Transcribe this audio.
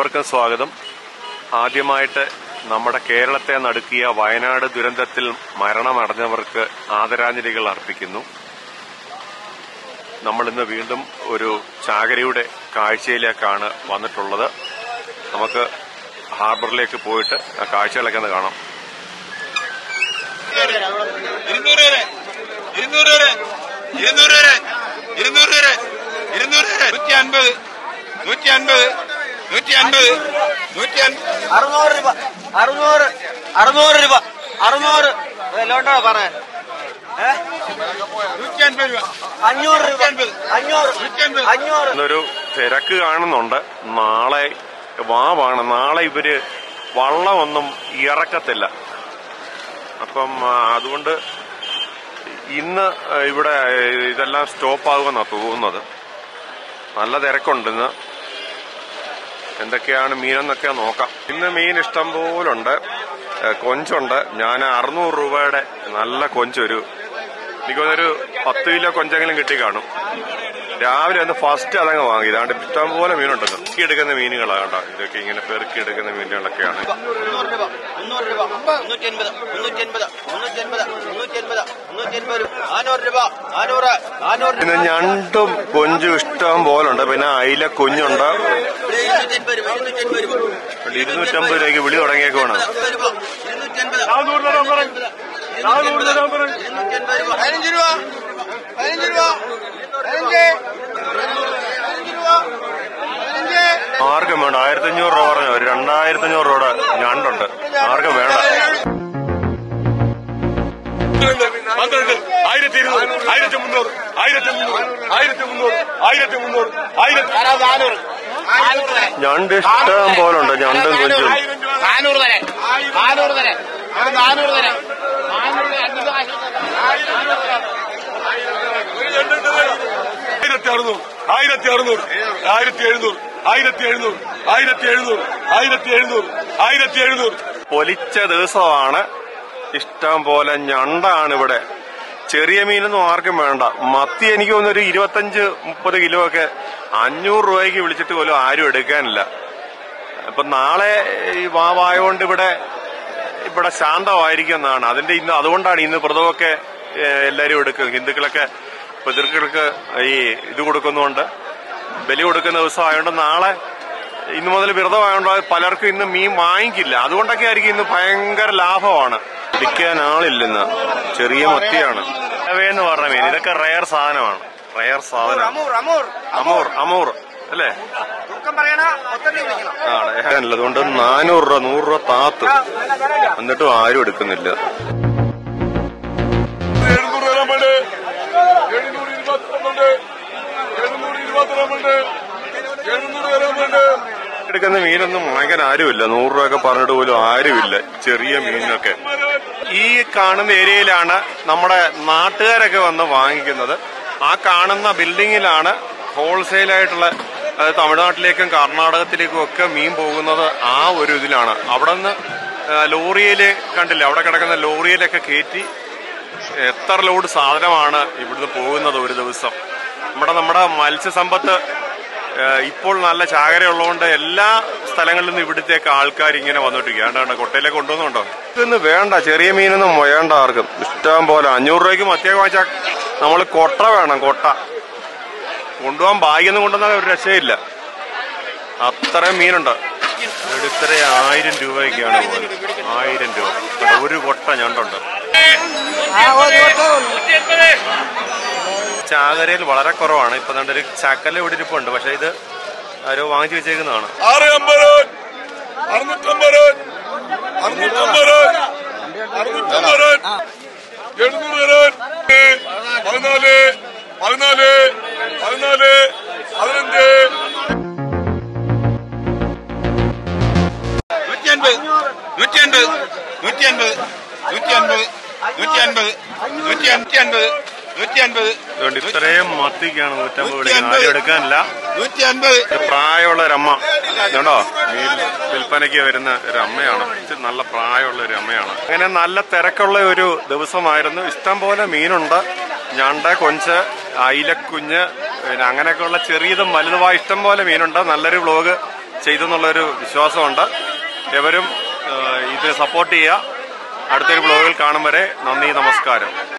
എല്ലാവർക്കും സ്വാഗതം ആദ്യമായിട്ട് നമ്മുടെ കേരളത്തെ നടുക്കിയ വയനാട് ദുരന്തത്തിൽ മരണമടഞ്ഞവർക്ക് ആദരാഞ്ജലികൾ അർപ്പിക്കുന്നു നമ്മൾ ഇന്ന് വീണ്ടും ഒരു ചാകരയുടെ കാഴ്ചയിലേക്കാണ് വന്നിട്ടുള്ളത് നമുക്ക് ഹാർബറിലേക്ക് പോയിട്ട് ആ കാഴ്ചകളൊക്കെ ഒന്ന് കാണാം ഇരുന്നൂറ് വരെ ഇരുന്നൂറ് വരെ ഇരുന്നൂറ് വരെ ഇരുന്നൂറ് വരെ ഇരുന്നൂറ് വരെ നൂറ്റി അൻപത് നൂറ്റി അൻപത് നൂറ്റി അൻപത് നൂറ്റി അൻപത് അറുന്നൂറ് രൂപ അറുന്നൂറ് അറുന്നൂറ് രൂപ അറുന്നൂറ് എല്ലോട്ടോ പറയാൻ നൂറ്റി അൻപത് രൂപ അഞ്ഞൂറ് രൂപ അൻപത്. അഞ്ഞൂറ് നൂറ്റൻപത്. അഞ്ഞൂറ് ഇന്നൊരു തിരക്ക് കാണുന്നുണ്ട് നാളെ വാവാണ് നാളെ ഇവര് വള്ളമൊന്നും ഇറക്കത്തില്ല അപ്പം ആ, അതുകൊണ്ട് ഇന്ന് ആ, ഇവിടെ ഇതെല്ലാം സ്റ്റോപ്പ് ആകുമെന്നാണ് തോന്നുന്നത് നല്ല തിരക്കുണ്ട് ഇന്ന് എന്തൊക്കെയാണ് മീനെന്നൊക്കെ നോക്കാം ഇന്ന് മീൻ ഇഷ്ടം പോലുണ്ട് ഏ, കൊഞ്ചുണ്ട് ഞാൻ അറുന്നൂറ് രൂപയുടെ നല്ല കൊഞ്ചൊരു എനിക്ക് തോന്നുന്നൊരു പത്ത് കിലോ കൊഞ്ചെങ്കിലും കിട്ടി കാണും രാവിലെ ഒന്ന് ഫസ്റ്റ് അതങ്ങ് വാങ്ങി ഇതാണ്ട് ഇഷ്ടം പോലെ മീനുണ്ടല്ലോ പെറുക്കി എടുക്കുന്ന മീനുകളാണ് കേട്ടോ ഇതൊക്കെ ഇങ്ങനെ പെറുക്കി എടുക്കുന്ന മീനുകളൊക്കെയാണ് മുന്നൂറ് രൂപ മുന്നൂറ് രൂപ മുന്നൂറ്റി അൻപത് മുന്നൂറ്റി അൻപത് മുന്നൂറ്റി അൻപത് മുന്നൂറ്റി അൻപത് മുന്നൂറ്റി അൻപത് നാനൂറ് രൂപ നാനൂറ് നാനൂറ് പിന്നെ ഞണ്ടും കൊഞ്ചും ഇഷ്ടം പോലുണ്ട് പിന്നെ അയില കുഞ്ഞുണ്ട് ഇരുന്നൂറ്റി അൻപത് രൂപ ഇരുന്നൂറ്റി അൻപത് രൂപ ഇരുന്നൂറ്റമ്പത് രൂപയ്ക്ക് വിളി തുടങ്ങിയേക്കുവാണ് അൻപത് രൂപ ഇരുന്നൂറ്റി അൻപത് ഇരുന്നൂറ്റി അൻപത് രൂപ പതിനഞ്ച് രൂപ പതിനഞ്ച് രൂപ പതിനഞ്ച് പതിനഞ്ച് രൂപ പതിനഞ്ച് ആർക്കും വേണ്ട ആയിരത്തി അഞ്ഞൂറ് രൂപ പറഞ്ഞു ഒരു രണ്ടായിരത്തി അഞ്ഞൂറ് രൂപയുടെ ഞണ്ടുണ്ട് ആർക്കും വേണ്ട പന്ത്രണ്ട് ആയിരത്തി ഇരുന്നൂറ് ആയിരത്തി മുന്നൂറ് ആയിരത്തി മുന്നൂറ് ആയിരത്തി മുന്നൂറ് ആയിരത്തി മുന്നൂറ് ആയിരത്തി നാനൂറ് നാനൂറ് വരെ ഞണ്ട് ഇഷ്ടം പോലുണ്ട് ഞണ്ടും കൊഞ്ചും നാനൂറ് വരെ നാനൂറ് വരെ അത് നാനൂറ് വരെ നാനൂറ് അഞ്ച് ആയിരത്തി അറുന്നൂറ് ആയിരത്തി അറുന്നൂറ് ആയിരത്തി എഴുന്നൂറ് ആയിരത്തി എഴുന്നൂറ് ആയിരത്തി എഴുന്നൂറ് ആയിരത്തി എഴുന്നൂറ് ആയിരത്തി എഴുന്നൂറ് പൊലിച്ച ദിവസമാണ് ഇഷ്ടം പോലെ ഞണ്ടാണ് ഇവിടെ ചെറിയ മീനൊന്നും ആർക്കും വേണ്ട മത്തി എനിക്ക് തോന്നുന്നു ഒരു ഇരുപത്തഞ്ച് മുപ്പത് കിലോ ഒക്കെ അഞ്ഞൂറ് രൂപയ്ക്ക് വിളിച്ചിട്ട് പോലും ആരും എടുക്കാനില്ല അപ്പൊ നാളെ ഈ വാവായോണ്ട് ഇവിടെ ഇവിടെ ശാന്തമായിരിക്കും എന്നാണ് അതിന്റെ ഇന്ന് അതുകൊണ്ടാണ് ഇന്ന് വ്രതമൊക്കെ ഏഹ്, എല്ലാവരും എടുക്കും ഹിന്ദുക്കളൊക്കെ പിതൃക്കൾക്ക് ഈ ഇത് കൊടുക്കുന്നുണ്ട് ബലി കൊടുക്കുന്ന ദിവസം ആയതുകൊണ്ട് നാളെ ഇന്ന് മുതൽ വ്രതമായതുകൊണ്ട് പലർക്കും ഇന്ന് മീൻ വാങ്ങിക്കില്ല അതുകൊണ്ടൊക്കെ ആയിരിക്കും ഇന്ന് ഭയങ്കര ലാഭമാണ് പിടിക്കാൻ ആളില്ലെന്ന് ചെറിയ മത്തിയാണ് എന്ന് പറഞ്ഞ മീൻ ഇതൊക്കെ റയർ സാധനമാണ് റയർ സാധനം അമൂർ അമൂർ അമൂർ അമൂർ അല്ലേ തൂക്കം പറയണ ഒത്തടി വിളിക്കണം ആണ് അതുകൊണ്ട് നാനൂറ് രൂപ നൂറ് രൂപ താത്ത് എന്നിട്ടും ആരും എടുക്കുന്നില്ല എഴുന്നൂറ് ഗ്രാമുണ്ട് എഴുന്നൂറ് ഇരുപത്തിരണ്ടുണ്ട് എഴുന്നൂറ് ഇരുപത്തിരണ്ടുണ്ട് എഴുന്നൂറ് ഗ്രാമുണ്ട് എടുക്കുന്ന മീനൊന്നും വാങ്ങിക്കാൻ ആരുമില്ല നൂറ് രൂപയൊക്കെ പറഞ്ഞിട്ട് പോലും ആരുമില്ല ചെറിയ മീനൊക്കെ ഈ കാണുന്ന ഏരിയയിലാണ് നമ്മുടെ നാട്ടുകാരൊക്കെ വന്ന് വാങ്ങിക്കുന്നത് ആ കാണുന്ന ബിൽഡിങ്ങിലാണ് ഹോൾസെയിൽ ആയിട്ടുള്ള അതായത് തമിഴ്നാട്ടിലേക്കും കർണാടകത്തിലേക്കും ഒക്കെ മീൻ പോകുന്നത് ആ ഒരു ഇതിലാണ് അവിടെ നിന്ന് ലോറിയില് കണ്ടില്ലേ അവിടെ കിടക്കുന്ന ലോറിയിലൊക്കെ കയറ്റി എത്ര ലോഡ് സാധനമാണ് ഇവിടുന്ന് പോകുന്നത് ഒരു ദിവസം നമ്മുടെ നമ്മുടെ മത്സ്യസമ്പത്ത് ഏഹ്, ഇപ്പോൾ നല്ല ചാകരയുള്ളതുകൊണ്ട് എല്ലാ സ്ഥലങ്ങളിൽ നിന്നും ഇവിടുത്തേക്ക് ആൾക്കാർ ഇങ്ങനെ വന്നോണ്ടിരിക്കുക ഏതാണ്ട് കൊട്ടയിലേക്ക് കൊണ്ടുവന്നുണ്ടോ ഇതൊന്നും വേണ്ട ചെറിയ മീനൊന്നും വേണ്ട ആർക്കും ഇഷ്ടം പോലെ അഞ്ഞൂറ് രൂപയ്ക്ക് മത്തിയൊക്കെ വാങ്ങിച്ചാൽ നമ്മൾ കൊട്ട വേണം കൊട്ട കൊണ്ടുപോകാൻ ഭാഗ്യൊന്നും കൊണ്ടുവന്നാൽ ഒരു രക്ഷയില്ല അത്രയും മീനുണ്ട് ഇത്ര ആയിരം രൂപയ്ക്കാണ് പോകുന്നത് ആയിരം രൂപ കണ്ടോ, ഒരു കൊട്ട ഞണ്ടുണ്ട് ചാകരയിൽ വളരെ കുറവാണ് ഇപ്പൊ ദാണ്ട് ഒരു ചക്കല ഇവിടെ ഇരിപ്പുണ്ട് പക്ഷെ ഇത് ആരോ വാങ്ങിച്ചു വെച്ചേക്കുന്നതാണ് ആറ് അമ്പത് അറുന്നൂറ്റമ്പത് അറുന്നൂറ്റമ്പത് അറുന്നൂറ്റമ്പത് എഴുന്നൂറ് ഗ്രാം പതിനാല് പതിനാല് പതിനാല് പതിനഞ്ച് നൂറ്റി അൻപത് നൂറ്റി അൻപത് നൂറ്റി അൻപത് നൂറ്റി അൻപത് നൂറ്റി അൻപത് നൂറ്റി അഞ്ചി അൻപത് നൂറ്റി അൻപത് അതുകൊണ്ട് ഇത്രയും മത്തിക്കാണ് നൂറ്റമ്പത് വിളിക്കുന്നത് ആരും എടുക്കാനില്ല നൂറ്റി അൻപത് ഇത് പ്രായമുള്ള ഒരു അമ്മ കണ്ടോ മീൻ വിൽപ്പനയ്ക്ക് വരുന്ന ഒരു അമ്മയാണ് ഇച്ചിരി നല്ല പ്രായമുള്ള ഒരു അമ്മയാണ് അങ്ങനെ നല്ല തിരക്കുള്ള ഒരു ദിവസമായിരുന്നു ഇഷ്ടം പോലെ മീനുണ്ട് ഞണ്ട് കൊഞ്ച് അയിലക്കുഞ്ഞ് പിന്നെ അങ്ങനെയൊക്കെയുള്ള ചെറിയതും വലുതുമായ ഇഷ്ടം പോലെ മീനുണ്ട് നല്ലൊരു വ്ലോഗ് ചെയ്തെന്നുള്ളൊരു വിശ്വാസമുണ്ട് എവരും ആ, ഇത് സപ്പോർട്ട് ചെയ്യുക അടുത്തൊരു ബ്ലോഗിൽ കാണും വരെ നന്ദി നമസ്കാരം